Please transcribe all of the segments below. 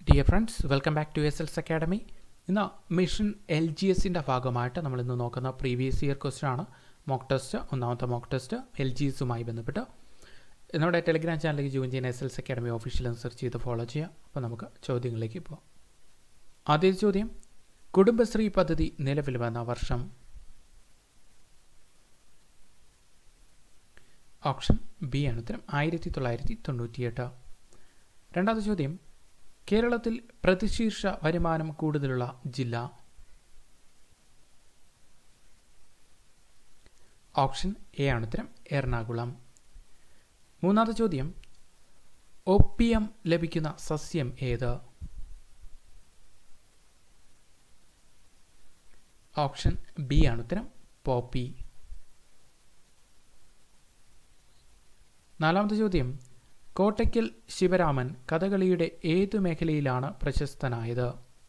dear friends welcome back to S Ls academy ഇന്ന് mission L G എസിൻ്റെ ഭാഗമായിട്ട് നമ്മൾ ഇന്ന് നോക്കുന്ന പ്രീവിയസ് ഇയർ ക്വസ്റ്റ്യൻ ആണ് മോക്ക് ടെസ്റ്റ് ഒന്നാമത്തെ മോക്ക് ടെസ്റ്റ് എൽ ജി എസുമായി ബന്ധപ്പെട്ട് നമ്മുടെ ടെലിഗ്രാം ചാനലിലേക്ക് ജോയിൻ ചെയ്യുന്ന എസ് എൽസ് അക്കാഡമി ഓഫീഷ്യൽ എന്ന് സെർച്ച് ചെയ്ത് ഫോളോ ചെയ്യാം അപ്പോൾ നമുക്ക് ചോദ്യങ്ങളിലേക്ക് പോകാം ആദ്യത്തെ ചോദ്യം കുടുംബശ്രീ പദ്ധതി നിലവിൽ വന്ന വർഷം ഓപ്ഷൻ ബി ആണ് ഉത്തരം ആയിരത്തി തൊള്ളായിരത്തി തൊണ്ണൂറ്റിയെട്ട് രണ്ടാമത്തെ ചോദ്യം കേരളത്തിൽ പ്രതിശീർഷ വരുമാനം കൂടുതലുള്ള ജില്ല ഓപ്ഷൻ എ ആണ് ഉത്തരം എറണാകുളം മൂന്നാമത്തെ ചോദ്യം ഒപ്പിയം ലഭിക്കുന്ന സസ്യം ഏത് ഓപ്ഷൻ ബി ആണ് ഉത്തരം പോപ്പി നാലാമത്തെ ചോദ്യം കോട്ടയ്ക്കൽ ശിവരാമൻ കഥകളിയുടെ ഏതു മേഖലയിലാണ് പ്രശസ്തനായത്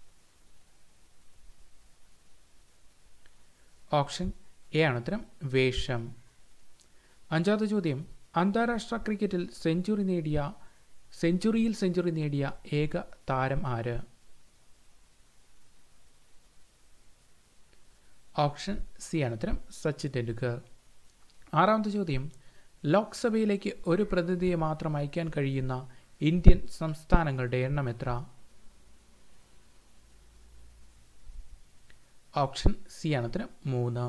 ഓപ്ഷൻ എ ആണ് ഉത്തരം വേഷം അഞ്ചാമത്തെ ചോദ്യം അന്താരാഷ്ട്ര ക്രിക്കറ്റിൽ സെഞ്ചുറി നേടിയ സെഞ്ചുറിയിൽ സെഞ്ചുറി നേടിയ ഏക താരം ആര് ഓപ്ഷൻ സി ആണ് ഉത്തരം സച്ചിൻ ടെണ്ടുൽക്കർ ആറാമത്തെ ചോദ്യം ലോക്സഭയിലേക്ക് ഒരു പ്രതിനിധിയെ മാത്രം അയക്കാൻ കഴിയുന്ന ഇന്ത്യൻ സംസ്ഥാനങ്ങളുടെ എണ്ണം എത്ര ഓപ്ഷൻ സി ആണ് ഉത്തരം മൂന്ന്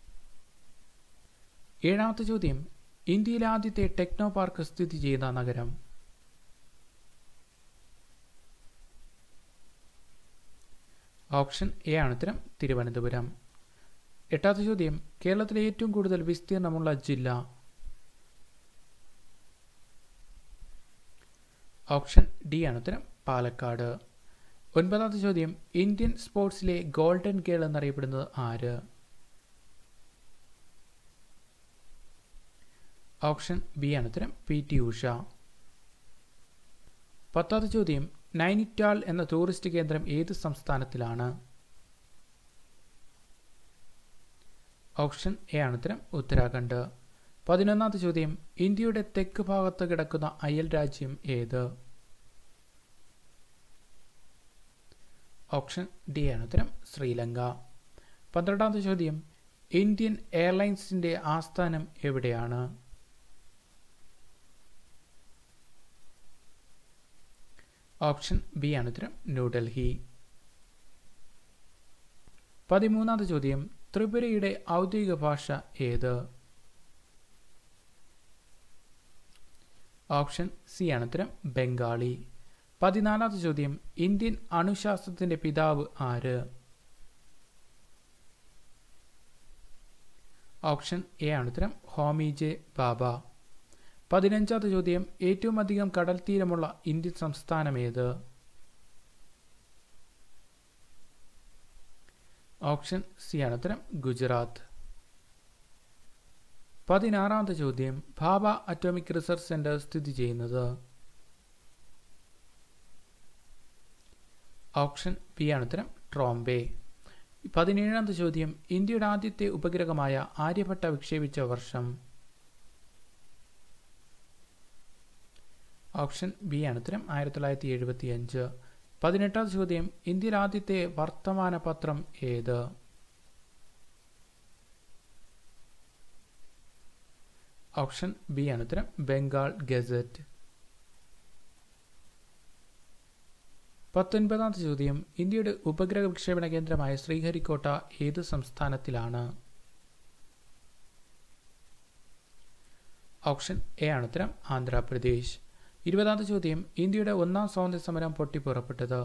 ഏഴാമത്തെ ചോദ്യം ഇന്ത്യയിലെ ആദ്യത്തെ ടെക്നോ പാർക്ക് സ്ഥിതി ചെയ്യുന്ന നഗരം ഓപ്ഷൻ എ ആണ് ഉത്തരം തിരുവനന്തപുരം എട്ടാമത്തെ ചോദ്യം കേരളത്തിലെ ഏറ്റവും കൂടുതൽ വിസ്തീർണമുള്ള ജില്ല ഓപ്ഷൻ ഡി ആണ് ഉത്തരം പാലക്കാട് ഒൻപതാമത്തെ ചോദ്യം ഇന്ത്യൻ സ്പോർട്സിലെ ഗോൾഡൻ ഗേൾ എന്നറിയപ്പെടുന്നത് ആര് ഓപ്ഷൻ ബി ആണ് ഉത്തരം പി ടി ഉഷ പത്താമത്തെ ചോദ്യം നൈനിറ്റാൾ എന്ന ടൂറിസ്റ്റ് കേന്ദ്രം ഏത് സംസ്ഥാനത്തിലാണ് ഓപ്ഷൻ എ ആണ് ഉത്തരം ഉത്തരാഖണ്ഡ് പതിനൊന്നാമത്തെ ചോദ്യം ഇന്ത്യയുടെ തെക്ക് ഭാഗത്ത് കിടക്കുന്ന അയൽ രാജ്യം ഏത് ഓപ്ഷൻ ഡി ആണ് ഉത്തരം ശ്രീലങ്ക പന്ത്രണ്ടാമത്തെ ചോദ്യം ഇന്ത്യൻ എയർലൈൻസിന്റെ ആസ്ഥാനം എവിടെയാണ് ഓപ്ഷൻ ബി ആണ് ഉത്തരം ന്യൂഡൽഹി പതിമൂന്നാമത്തെ ചോദ്യം ത്രിപുരയുടെ ഔദ്യോഗിക ഭാഷ ഏത് ഓപ്ഷൻ സി ആണ് ഉത്തരം ബംഗാളി പതിനാലാമത്തെ ചോദ്യം ഇന്ത്യൻ അണുശാസ്ത്രത്തിന്റെ പിതാവ് ആര് ഓപ്ഷൻ എ ആണ് ഉത്തരം ഹോമി ജെ ബാബ പതിനഞ്ചാമത്തെ ചോദ്യം ഏറ്റവും അധികം കടൽ തീരമുള്ള ഇന്ത്യൻ സംസ്ഥാനം ഏത് ഓപ്ഷൻ സി ആണ് ഉത്തരം ഗുജറാത്ത് പതിനാറാമത്തെ ചോദ്യം ഭാബ അറ്റോമിക് റിസർച്ച് സെന്റർ സ്ഥിതി ചെയ്യുന്നത് ഓപ്ഷൻ ബി ആണ് ഉത്തരം ട്രോംബെ പതിനേഴാമത്തെ ചോദ്യം ഇന്ത്യയുടെ ആദ്യത്തെ ഉപഗ്രഹമായ ആര്യഭട്ട വിക്ഷേപിച്ച വർഷം ഓപ്ഷൻ ബി ആണ് ഉത്തരം ആയിരത്തി തൊള്ളായിരത്തി എഴുപത്തി അഞ്ച് പതിനെട്ടാമത്തെ ചോദ്യം ഇന്ത്യയിൽ ആദ്യത്തെ വർത്തമാന പത്രം ഏത് ഓപ്ഷൻ ബി ആണ് ഉത്തരം ബംഗാൾ ഗസറ്റ് പത്തൊൻപതാമത്തെ ചോദ്യം ഇന്ത്യയുടെ ഉപഗ്രഹ വിക്ഷേപണ കേന്ദ്രമായ ശ്രീഹരിക്കോട്ട ഏത് സംസ്ഥാനത്തിലാണ് ഓപ്ഷൻ എ ആണ് ഉത്തരം ആന്ധ്രാപ്രദേശ് ഇരുപതാമത്തെ ചോദ്യം ഇന്ത്യയുടെ ഒന്നാം സ്വാതന്ത്ര്യ സമരം പൊട്ടിപ്പുറപ്പെട്ടത്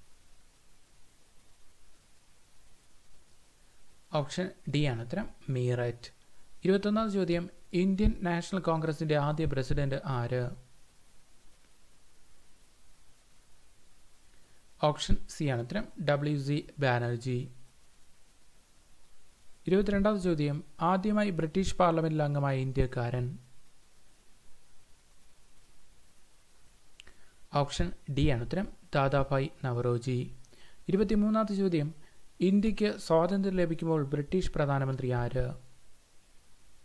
ഓപ്ഷൻ ഡി ആണ് ഉത്തരം മീററ്റ് ഇരുപത്തൊന്നാമത്തെ ചോദ്യം ഇന്ത്യൻ നാഷണൽ കോൺഗ്രസിന്റെ ആദ്യ പ്രസിഡന്റ് ആര് ഓപ്ഷൻ സി ആണ് ഉത്തരം ഡബ്ല്യു സി ബാനർജി ഇരുപത്തിരണ്ടാമത്തെ ചോദ്യം ആദ്യമായി ബ്രിട്ടീഷ് പാർലമെന്റിൽ അംഗമായ ഇന്ത്യക്കാരൻ ഓപ്ഷൻ ഡി ആണ് ഉത്തരം ദാദാഭായ് നവറോജി ഇരുപത്തിമൂന്നാമത്തെ ചോദ്യം ഇന്ത്യക്ക് സ്വാതന്ത്ര്യം ലഭിക്കുമ്പോൾ ബ്രിട്ടീഷ് പ്രധാനമന്ത്രി ആര്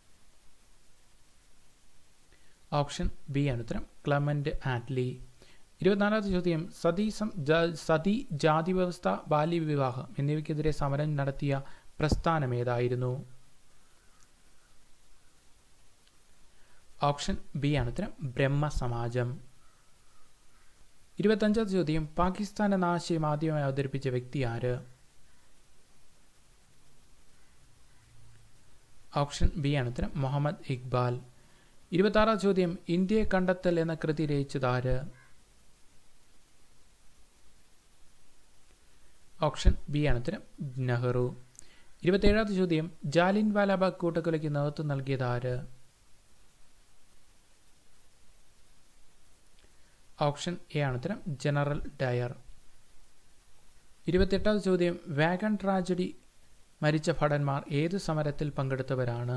ഓപ്ഷൻ ബി ആണ് ഉത്തരം ക്ലമന്റ് ആറ്റ്ലി ഇരുപത്തിനാലാമത്തെ ചോദ്യം സതി സം ജ- സതി ജാതി വ്യവസ്ഥ ബാല്യവിവാഹം എന്നിവയ്ക്കെതിരെ സമരം നടത്തിയ പ്രസ്ഥാനം ഏതായിരുന്നു ഓപ്ഷൻ ബി ആണ് ഉത്തരം ബ്രഹ്മസമാജം ഇരുപത്തഞ്ചാമത്തെ ചോദ്യം പാകിസ്ഥാൻ എന്ന ആശയം ആദ്യമായി അവതരിപ്പിച്ച വ്യക്തി ആര് ഓപ്ഷൻ ബി ആണ് ഉത്തരം മുഹമ്മദ് ഇക്ബാൽ ഇരുപത്താറാം ചോദ്യം ഇന്ത്യയെ കണ്ടെത്തൽ എന്ന കൃതി രചിച്ചത് ആര് ഓപ്ഷൻ ബി ആണ് ഉത്തരം നെഹ്റു ഇരുപത്തേഴാമത്തെ ചോദ്യം ജാലിൻ വാലാബാഗ് കൂട്ടക്കൊലയ്ക്ക് നേതൃത്വം നൽകിയത് ആര് ഓപ്ഷൻ എ ആണ് ഉത്തരം ജനറൽ ഡയർ ഇരുപത്തെട്ടാമത്തെ ചോദ്യം വാഗൺ ട്രാജഡി മരിച്ച ഭടന്മാർ ഏത് സമരത്തിൽ പങ്കെടുത്തവരാണ്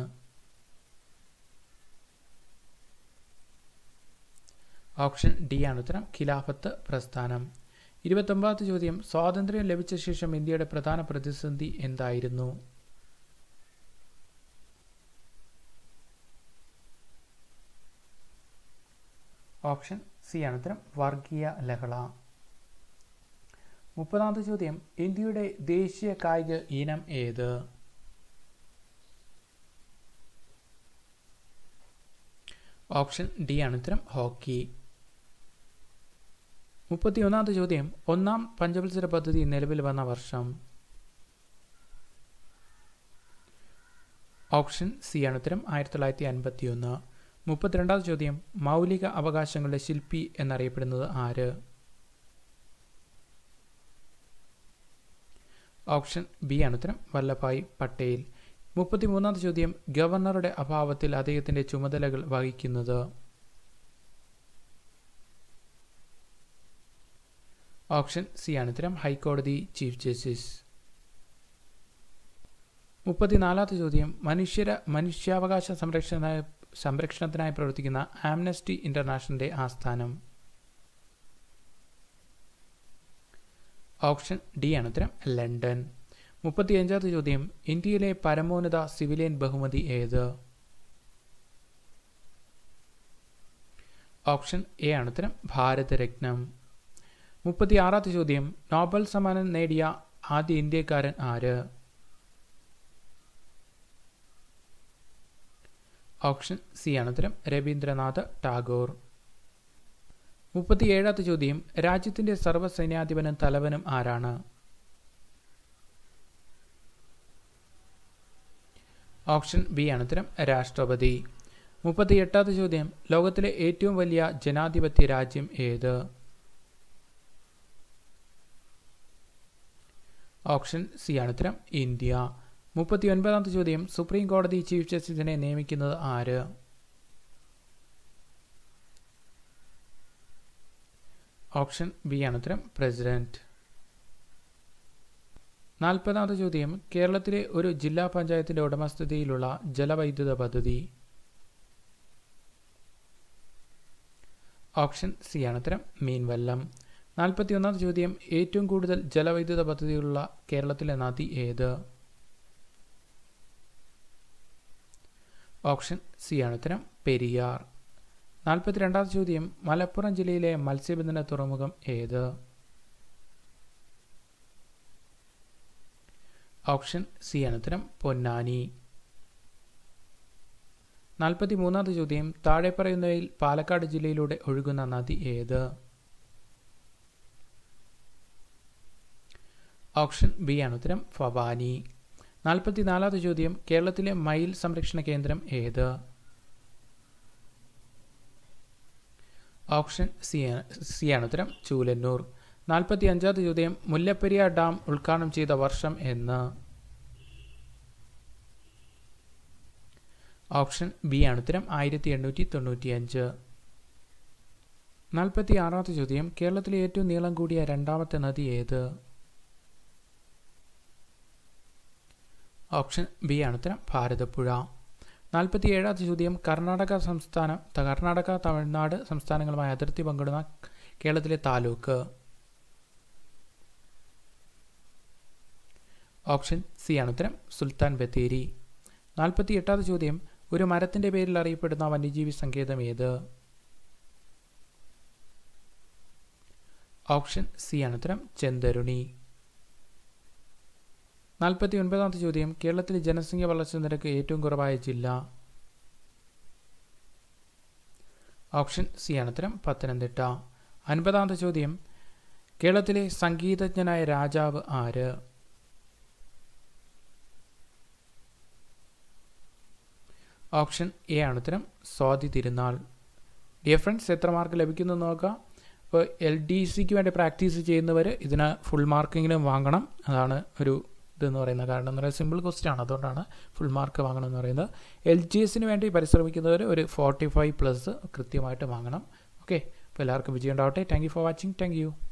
ഓപ്ഷൻ ഡി ആണ് ഉത്തരം ഖിലാഫത്ത് പ്രസ്ഥാനം ഇരുപത്തൊമ്പതാമത്തെ ചോദ്യം സ്വാതന്ത്ര്യം ലഭിച്ച ശേഷം ഇന്ത്യയുടെ പ്രധാന പ്രതിസന്ധി എന്തായിരുന്നു ഓപ്ഷൻ സി ആണ് ഉത്തരം വർഗീയ ലഹള മുപ്പതാമത്തെ ചോദ്യം ഇന്ത്യയുടെ ദേശീയ കായിക ഇനം ഏത് ഓപ്ഷൻ ഡി ആണ് ഉത്തരം ഹോക്കി മുപ്പത്തി ഒന്നാമത്തെ ചോദ്യം ഒന്നാം പഞ്ചവത്സര പദ്ധതി നിലവിൽ വന്ന വർഷം ഓപ്ഷൻ സി ആണ് ഉത്തരം ആയിരത്തി തൊള്ളായിരത്തി അൻപത്തി ഒന്ന് മുപ്പത്തിരണ്ടാമത്തെ ചോദ്യം മൗലിക അവകാശങ്ങളുടെ ശില്പി എന്നറിയപ്പെടുന്നത് ആര് ഓപ്ഷൻ ബി ആണ് ഉത്തരം വല്ലഭായ് പട്ടേൽ മുപ്പത്തിമൂന്നാമത്തെ ചോദ്യം ഗവർണറുടെ അഭാവത്തിൽ അദ്ദേഹത്തിന്റെ ചുമതലകൾ വഹിക്കുന്നത് ഓപ്ഷൻ സി ആണ് ഉത്തരം ഹൈക്കോടതി ചീഫ് ജസ്റ്റിസ് മുപ്പത്തിനാലാമത്തെ ചോദ്യം മനുഷ്യര മനുഷ്യാവകാശ സംരക്ഷണ സംരക്ഷണത്തിനായി പ്രവർത്തിക്കുന്ന ആംനസ്റ്റി ഇന്റർനാഷണലിന്റെ ആസ്ഥാനം ഓപ്ഷൻ ഡി ആണ് ഉത്തരം ലണ്ടൻ മുപ്പത്തിയഞ്ചാമത്തെ ചോദ്യം ഇന്ത്യയിലെ പരമോന്നത സിവിലിയൻ ബഹുമതി ഏത് ഓപ്ഷൻ എ ആണ് ഉത്തരം ഭാരതരത്നം മുപ്പത്തിയാറാമത്തെ ചോദ്യം നോബൽ സമ്മാനം നേടിയ ആദ്യ ഇന്ത്യക്കാരൻ ആര് ഓപ്ഷൻ സി ആണ് ഉത്തരം രവീന്ദ്രനാഥ് ടാഗോർ മുപ്പത്തിയേഴാമത്തെ ചോദ്യം രാജ്യത്തിന്റെ സർവ്വസൈന്യാധിപനും തലവനും ആരാണ് ഓപ്ഷൻ ബി ആണ് ഉത്തരം രാഷ്ട്രപതി മുപ്പത്തിയെട്ടാമത്തെ ചോദ്യം ലോകത്തിലെ ഏറ്റവും വലിയ ജനാധിപത്യ രാജ്യം ഏത് ഓപ്ഷൻ സി ആണ് ഉത്തരം ഇന്ത്യ മുപ്പത്തി ഒൻപതാമത്തെ ചോദ്യം സുപ്രീം കോടതി ചീഫ് ജസ്റ്റിസിനെ നിയമിക്കുന്നത് ആര് ഓപ്ഷൻ ബി ആണ് ഉത്തരം പ്രസിഡന്റ് നാൽപ്പതാമത്തെ ചോദ്യം കേരളത്തിലെ ഒരു ജില്ലാ പഞ്ചായത്തിന്റെ ഉടമസ്ഥതയിലുള്ള ജലവൈദ്യുത പദ്ധതി ഓപ്ഷൻ സി ആണ് ഉത്തരം മീൻവല്ലം നാൽപ്പത്തി ഒന്നാമത്തെ ചോദ്യം ഏറ്റവും കൂടുതൽ ജലവൈദ്യുത പദ്ധതികളുള്ള കേരളത്തിലെ നദി ഏത് ഓപ്ഷൻ സി ആണ് ഉത്തരം പെരിയാർ നാൽപ്പത്തിരണ്ടാമത്തെ ചോദ്യം മലപ്പുറം ജില്ലയിലെ മത്സ്യബന്ധന തുറമുഖം ഏത് ഓപ്ഷൻ സി ആണ് ഉത്തരം പൊന്നാനി നാൽപ്പത്തി മൂന്നാമത്തെ ചോദ്യം താഴെ പറയുന്നവയിൽ പാലക്കാട് ജില്ലയിലൂടെ ഒഴുകുന്ന നദി ഏത് ഓപ്ഷൻ ബി ആണ് ഉത്തരം ഫവാനി നാൽപ്പത്തിനാലാമത്തെ ചോദ്യം കേരളത്തിലെ മയിൽ സംരക്ഷണ കേന്ദ്രം ഏത് ഓപ്ഷൻ സി സി ആണ് ഉത്തരം ചൂലന്നൂർ നാൽപ്പത്തി അഞ്ചാമത്തെ ചോദ്യം മുല്ലപ്പെരിയാർ ഡാം ഉദ്ഘാടനം ചെയ്ത വർഷം എന്ന് ഓപ്ഷൻ ബി ആണ് ഉത്തരം ആയിരത്തി എണ്ണൂറ്റി തൊണ്ണൂറ്റി അഞ്ച് നാൽപ്പത്തി ആറാമത്തെ ചോദ്യം കേരളത്തിലെ ഏറ്റവും നീളം കൂടിയ രണ്ടാമത്തെ നദി ഏത് ഓപ്ഷൻ ബി ആണ് ഉത്തരം ഭാരതപ്പുഴ നാൽപ്പത്തി ഏഴാമത്തെ ചോദ്യം കർണാടക സംസ്ഥാനം കർണാടക തമിഴ്നാട് സംസ്ഥാനങ്ങളുമായി അതിർത്തി പങ്കിടുന്ന കേരളത്തിലെ താലൂക്ക് ഓപ്ഷൻ സി ആണ് ഉത്തരം സുൽത്താൻ ബത്തേരി നാൽപ്പത്തി എട്ടാമത്തെ ചോദ്യം ഒരു മരത്തിന്റെ പേരിൽ അറിയപ്പെടുന്ന വന്യജീവി സങ്കേതം ഏത് ഓപ്ഷൻ സി ആണ് ഉത്തരം ചെന്തരുണി നാൽപ്പത്തി ഒൻപതാമത്തെ ചോദ്യം കേരളത്തിലെ ജനസംഖ്യ വളർച്ചാ നിരക്ക് ഏറ്റവും കുറവായ ജില്ല ഓപ്ഷൻ സി ആണ് ഉത്തരം പത്തനംതിട്ട അൻപതാമത്തെ ചോദ്യം കേരളത്തിലെ സംഗീതജ്ഞനായ രാജാവ് ആര് ഓപ്ഷൻ എ ആണ് ഉത്തരം സ്വാതി തിരുനാൾ ഡിയർ ഫ്രണ്ട്സ് എത്ര മാർക്ക് ലഭിക്കുന്നു നോക്കാം അപ്പോൾ എൽ ഡി സിക്ക് വേണ്ടി പ്രാക്ടീസ് ചെയ്യുന്നവർ ഇതിന് ഫുൾ മാർക്കെങ്കിലും വാങ്ങണം അതാണ് ഒരു ഇതെന്ന് പറയുന്നത് കാരണം എന്ന് പറയുന്നത് സിമ്പിൾ ക്വസ്റ്റ്യൻ ആണ് അതുകൊണ്ടാണ് ഫുൾ മാർക്ക് വാങ്ങണം എന്ന് പറയുന്നത് എൽ ജി എസിന് വേണ്ടി പരിശ്രമിക്കുന്നവർ ഒരു ഫോർട്ടി ഫൈവ് പ്ലസ് കൃത്യമായിട്ട് വാങ്ങണം ഓക്കെ അപ്പോൾ എല്ലാവർക്കും വിജയം ഉണ്ടാവട്ടെ thank you for watching thank U